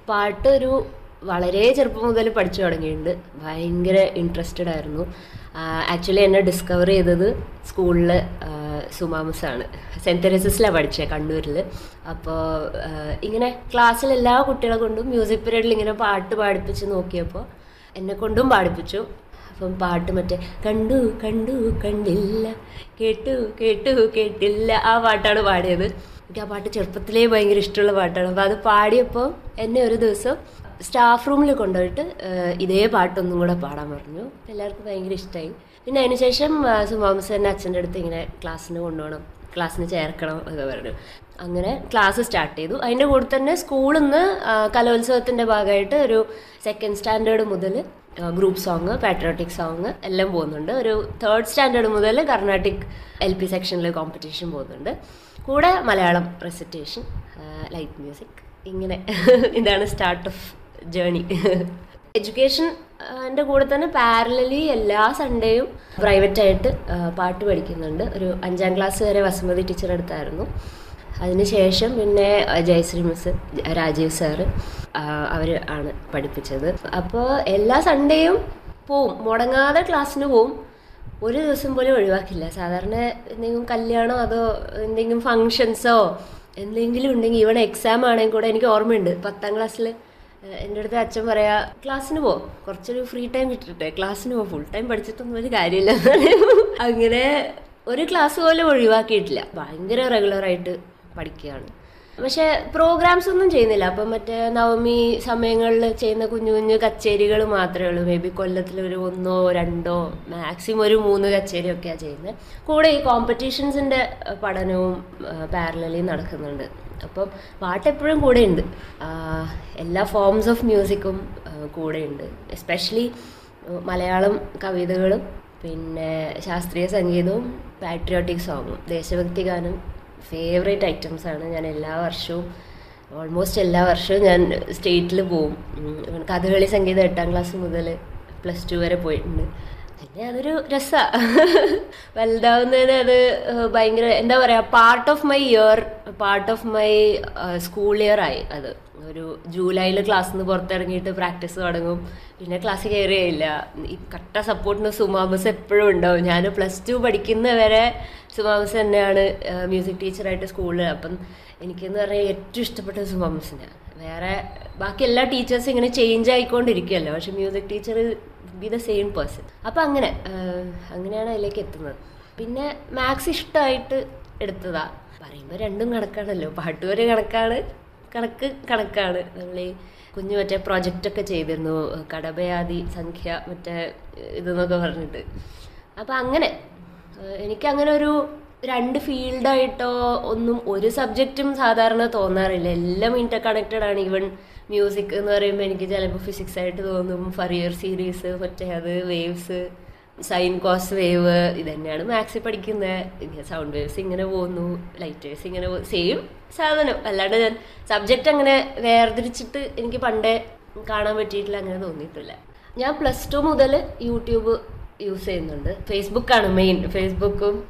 പാട്ട് ഒരു വളരെ ചെറുപ്പം മുതൽ പഠിച്ചു തുടങ്ങിയിട്ടുണ്ട് ഭയങ്കര ഇൻട്രസ്റ്റഡ് ആയിരുന്നു ആക്ച്വലി എന്നെ ഡിസ്കവർ ചെയ്തത് സ്കൂളിൽ സുമാമസ് ആണ് സെൻറ്റ് തെരേസസിലാണ് പഠിച്ചത് കണ്ണൂരിൽ അപ്പോൾ ഇങ്ങനെ ക്ലാസ്സിൽ എല്ലാ കുട്ടികളെ കൊണ്ടും മ്യൂസിക് പീരീഡിൽ ഇങ്ങനെ പാട്ട് പാടിപ്പിച്ച് നോക്കിയപ്പോൾ എന്നെ കൊണ്ടും പാടിപ്പിച്ചു അപ്പം പാട്ട് മറ്റേ കണ്ടു കണ്ടു കണ്ടില്ല കേട്ടു കേട്ടു കേട്ടില്ല ആ പാട്ടാണ് പാടിയത് എനിക്ക് ആ പാട്ട് ചെറുപ്പത്തിലേ ഭയങ്കര ഇഷ്ടമുള്ള പാട്ടാണ് അപ്പോൾ അത് പാടിയപ്പോൾ എന്നെ ഒരു ദിവസം സ്റ്റാഫ് റൂമിൽ കൊണ്ടുപോയിട്ട് ഏഹ്, ഇതേ പാട്ടൊന്നും കൂടെ പാടാൻ പറഞ്ഞു എല്ലാവർക്കും ഭയങ്കര ഇഷ്ടമായി പിന്നെ അതിനുശേഷം സുമാമസ് തന്നെ അച്ഛൻ്റെ അടുത്ത് ഇങ്ങനെ ക്ലാസ്സിന് കൊണ്ടുപോകണം ക്ലാസ്സിന് ചേർക്കണം എന്ന് പറഞ്ഞു അങ്ങനെ ക്ലാസ് സ്റ്റാർട്ട് ചെയ്തു അതിൻ്റെ കൂടെ തന്നെ സ്കൂളിൽ നിന്ന് കലോത്സവത്തിൻ്റെ ഭാഗമായിട്ട് ഒരു സെക്കൻഡ് സ്റ്റാൻഡേർഡ് മുതൽ ഗ്രൂപ്പ് സോങ് പാട്രിയോട്ടിക് സോങ് എല്ലാം പോകുന്നുണ്ട് ഒരു തേർഡ് സ്റ്റാൻഡേർഡ് മുതൽ കർണാട്ടിക് എൽ പി സെക്ഷനിൽ കോമ്പറ്റീഷൻ പോകുന്നുണ്ട് കൂടെ മലയാളം റെസിറ്റേഷൻ ലൈറ്റ് മ്യൂസിക് ഇങ്ങനെ ഇതാണ് സ്റ്റാർട്ട് ഓഫ് ജേണി എഡ്യൂക്കേഷൻ എൻ്റെ കൂടെ തന്നെ പാരലലി എല്ലാ സൺഡേയും പ്രൈവറ്റായിട്ട് പാട്ട് പഠിക്കുന്നുണ്ട് ഒരു അഞ്ചാം ക്ലാസ് വരെ വസുമതി ടീച്ചർ അടുത്തായിരുന്നു അതിനുശേഷം പിന്നെ ആ, ജയശ്രീ മിസ് രാജീവ് സാറ് അവർ ആണ് പഠിപ്പിച്ചത് അപ്പോൾ എല്ലാ സൺഡേയും പോവും മുടങ്ങാതെ ക്ലാസ്സിന് പോവും ഒരു ദിവസം പോലും ഒഴിവാക്കില്ല സാധാരണ എന്തെങ്കിലും കല്യാണമോ അതോ എന്തെങ്കിലും ഫങ്ഷൻസോ എന്തെങ്കിലും ഉണ്ടെങ്കിൽ ഈവൺ എക്സാം ആണെങ്കിൽ കൂടെ എനിക്ക് ഓർമ്മയുണ്ട് പത്താം ക്ലാസ്സിൽ എൻ്റെ അടുത്ത് അച്ഛൻ പറയാ ക്ലാസ്സിന് പോ കുറച്ചൊരു ഫ്രീ ടൈം ഇട്ടിട്ടെ ക്ലാസ്സിന് പോ ഫുൾ ടൈം പഠിച്ചിട്ടൊന്നും ഒരു കാര്യമില്ല അങ്ങനെ ഒരു ക്ലാസ് പോലും ഒഴിവാക്കിയിട്ടില്ല ഭയങ്കര റെഗുലറായിട്ട് പഠിക്കുകയാണ് പക്ഷെ പ്രോഗ്രാംസ് ഒന്നും ചെയ്യുന്നില്ല അപ്പം മറ്റേ നവമി സമയങ്ങളിൽ ചെയ്യുന്ന കുഞ്ഞു കുഞ്ഞു കച്ചേരികൾ മാത്രമേ ഉള്ളൂ മേ ബി കൊല്ലത്തിൽ ഒരു ഒന്നോ രണ്ടോ മാക്സിമം ഒരു മൂന്ന് കച്ചേരിയൊക്കെയാണ് ചെയ്യുന്നത് കൂടെ ഈ കോമ്പറ്റീഷൻസിൻ്റെ പഠനവും പാരലലി നടക്കുന്നുണ്ട് അപ്പം പാട്ട് എപ്പോഴും കൂടെയുണ്ട് ആഹ് എല്ലാ ഫോംസ് ഓഫ് മ്യൂസിക്കും കൂടെയുണ്ട് എസ്പെഷ്യലി മലയാളം കവിതകളും പിന്നെ ശാസ്ത്രീയ സംഗീതവും പാട്രിയോട്ടിക് സോങ്ങും ദേശഭക്തി ഗാനം ഫേവറേറ്റ് ഐറ്റംസ് ആണ് ഞാൻ എല്ലാ വർഷവും ഓൾമോസ്റ്റ് എല്ലാ വർഷവും ഞാൻ സ്റ്റേറ്റിൽ പോവും ഉം, കഥകളി സംഗീതം എട്ടാം ക്ലാസ് മുതൽ പ്ലസ് ടു വരെ പോയിട്ടുണ്ട് പിന്നെ അതൊരു രസമാണ് വലുതാവുന്നതിന് അത് ഏഹ്, ഭയങ്കര എന്താ പറയുക part of my year part of my school year ആയി അത് ഒരു ജൂലൈയിൽ ക്ലാസ്സിൽ നിന്ന് പുറത്തിറങ്ങിയിട്ട് പ്രാക്ടീസ് തുടങ്ങും പിന്നെ ക്ലാസ് കയറിയില്ല ഈ കട്ട സപ്പോർട്ടിന് സുമാമസ് എപ്പോഴും ഉണ്ടാവും ഞാൻ പ്ലസ് ടു പഠിക്കുന്ന വരെ സുമാമസ് തന്നെയാണ് മ്യൂസിക് ടീച്ചറായിട്ട് സ്കൂളിൽ അപ്പം എനിക്കെന്ന് പറഞ്ഞാൽ ഏറ്റവും ഇഷ്ടപ്പെട്ടത് സുമാമസിനെ വേറെ ബാക്കി എല്ലാ ടീച്ചേഴ്സും ഇങ്ങനെ ചേഞ്ച് ആയിക്കൊണ്ടിരിക്കുകയല്ലോ പക്ഷെ music teacher be the same person അപ്പം അങ്ങനെ ആഹ് അങ്ങനെയാണ് അതിലേക്ക് എത്തുന്നത് പിന്നെ മാത്സ് ഇഷ്ടമായിട്ട് എടുത്തതാ പറയുമ്പോൾ രണ്ടും കണക്കാണല്ലോ പാട്ട് വരെ കണക്കാണ് കണക്ക് കണക്കാണ് നമ്മൾ ഈ കുഞ്ഞു മറ്റേ project ഒക്കെ ചെയ്തിരുന്നു കടബയാതി സംഖ്യ മറ്റേ ഇതെന്നൊക്കെ പറഞ്ഞിട്ട് അപ്പം അങ്ങനെ ഏഹ് എനിക്കങ്ങനെ ഒരു രണ്ട് ഫീൽഡായിട്ടോ ഒന്നും ഒരു സബ്ജക്റ്റും സാധാരണ തോന്നാറില്ല എല്ലാം ഇന്റർ കണക്റ്റഡ് ആണ് ഈവൻ മ്യൂസിക് എന്ന് പറയുമ്പോൾ എനിക്ക് ചിലപ്പോൾ ഫിസിക്സ് ആയിട്ട് തോന്നും ഫറിയർ സീരീസ് മറ്റേ അത് വേവ്സ് സൈൻ കോസ് വേവ് ഇതന്നെയാണ് മാത്സിൽ പഠിക്കുന്നത് സൗണ്ട് വേവ്സ് ഇങ്ങനെ പോകുന്നു ലൈറ്റ് വേവ്സ് ഇങ്ങനെ സെയിം സാധനം അല്ലാണ്ട് ഞാൻ സബ്ജക്റ്റ് അങ്ങനെ വേർതിരിച്ചിട്ട് എനിക്ക് പണ്ടേ കാണാൻ പറ്റിയിട്ടില്ല അങ്ങനെ തോന്നിയിട്ടില്ല ഞാൻ പ്ലസ് ടു മുതൽ യൂട്യൂബ് യൂസ് ചെയ്യുന്നുണ്ട് ഫേസ്ബുക്കാണ് മെയിൻ ഫേസ്ബുക്കും